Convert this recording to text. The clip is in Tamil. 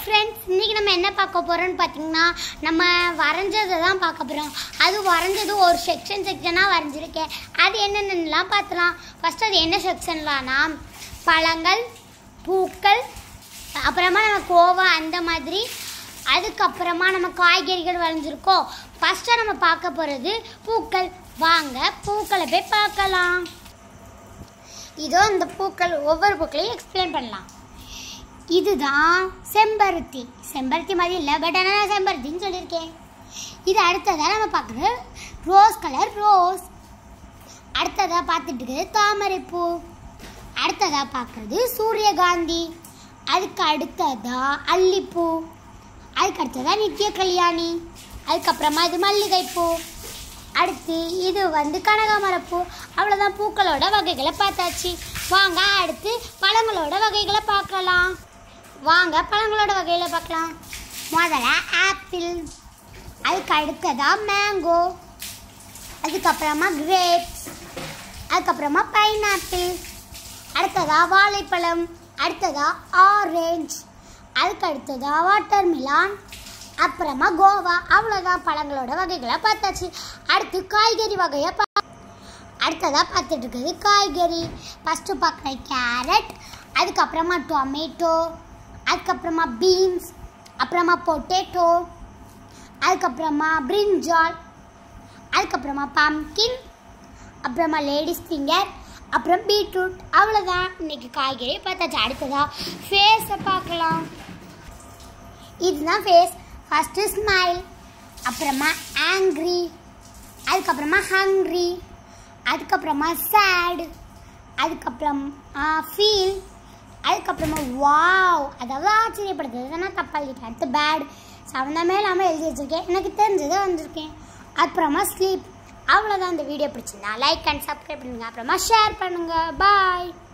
ஃப்ரெண்ட்ஸ் இன்றைக்கி நம்ம என்ன பார்க்க போகிறோம்னு பார்த்தீங்கன்னா நம்ம வரைஞ்சதை தான் பார்க்க போகிறோம் அது வரைஞ்சது ஒரு செக்ஷன் செக்ஷனாக வரைஞ்சிருக்கேன் அது என்னென்னலாம் பார்த்துலாம் ஃபஸ்ட் அது என்ன செக்ஷன்லாம்னா பழங்கள் பூக்கள் அப்புறமா நம்ம கோவா அந்த மாதிரி அதுக்கப்புறமா நம்ம காய்கறிகள் வரைஞ்சிருக்கோம் ஃபஸ்ட்டாக நம்ம பார்க்க போகிறது பூக்கள் வாங்க பூக்களை போய் பார்க்கலாம் இதோ இந்த பூக்கள் ஒவ்வொரு பூக்களையும் எக்ஸ்பிளைன் பண்ணலாம் இதுதான் செம்பருத்தி செம்பருத்தி மாதிரி இல்லை பட் ஆனால் நான் செம்பருத்தின்னு சொல்லியிருக்கேன் இது அடுத்ததாக நம்ம பார்க்குறது ரோஸ் கலர் ரோஸ் அடுத்ததாக பார்த்துட்டு இருக்கிறது தாமரைப்பூ அடுத்ததாக பார்க்குறது சூரியகாந்தி அதுக்கு அடுத்ததா அல்லிப்பூ அதுக்கு அடுத்ததாக நித்திய கல்யாணி அதுக்கப்புறமா இது மல்லிகைப்பூ அடுத்து இது வந்து கனகாமரப்பூ அவ்வளோதான் பூக்களோட வகைகளை பார்த்தாச்சு வாங்க அடுத்து பழங்களோட வகைகளை பார்க்கலாம் வாங்க பழங்களோட வகைகளை பார்க்கலாம் முதல்ல ஆப்பிள் அதுக்கு அடுத்ததா மேங்கோ அதுக்கப்புறமா கிரேப்ஸ் அதுக்கப்புறமா பைனாப்பிள் அடுத்ததா வாழைப்பழம் அடுத்ததா ஆரஞ்சு அதுக்கு அடுத்ததா வாட்டர் மிலான் அப்புறமா கோவா அவ்வளோதான் பழங்களோட வகைகளை பார்த்தாச்சு அடுத்து காய்கறி வகையை பா அடுத்ததாக பார்த்துட்டு இருக்குது காய்கறி ஃபஸ்ட்டு பார்க்குற கேரட் அதுக்கப்புறமா டொமேட்டோ அதுக்கப்புறமா பீன்ஸ் அப்புறமா பொட்டேட்டோ அதுக்கப்புறமா பிரிஞ்சால் அதுக்கப்புறமா பம்கின் அப்புறமா லேடிஸ் ஃபிங்கர் அப்புறம் பீட்ரூட் அவ்வளோதான் இன்னைக்கு காய்கறி பார்த்தாச்சு அடுத்ததா ஃபேஸை பார்க்கலாம் இதுதான் ஃபேஸ் ஃபஸ்ட்டு ஸ்மைல் அப்புறமா ஆங்க்ரி அதுக்கப்புறமா ஹங்க்ரி அதுக்கப்புறமா சேட் அதுக்கப்புறம் ஃபீல் அதுக்கப்புறமா வாவ் அதாவது ஆச்சரியப்படுத்துறது நான் தப்பாக எழுதிட்டேன் அடுத்து பேட் சம்மந்தமே இல்லாமல் எழுதி வச்சுருக்கேன் எனக்கு தெரிஞ்சதை வந்திருக்கேன் அப்புறமா ஸ்லீப் அவ்வளோதான் இந்த வீடியோ பிடிச்சிருந்தா லைக் அண்ட் சப்ஸ்கிரைப் பண்ணுங்கள் அப்புறமா ஷேர் பண்ணுங்கள் பாய்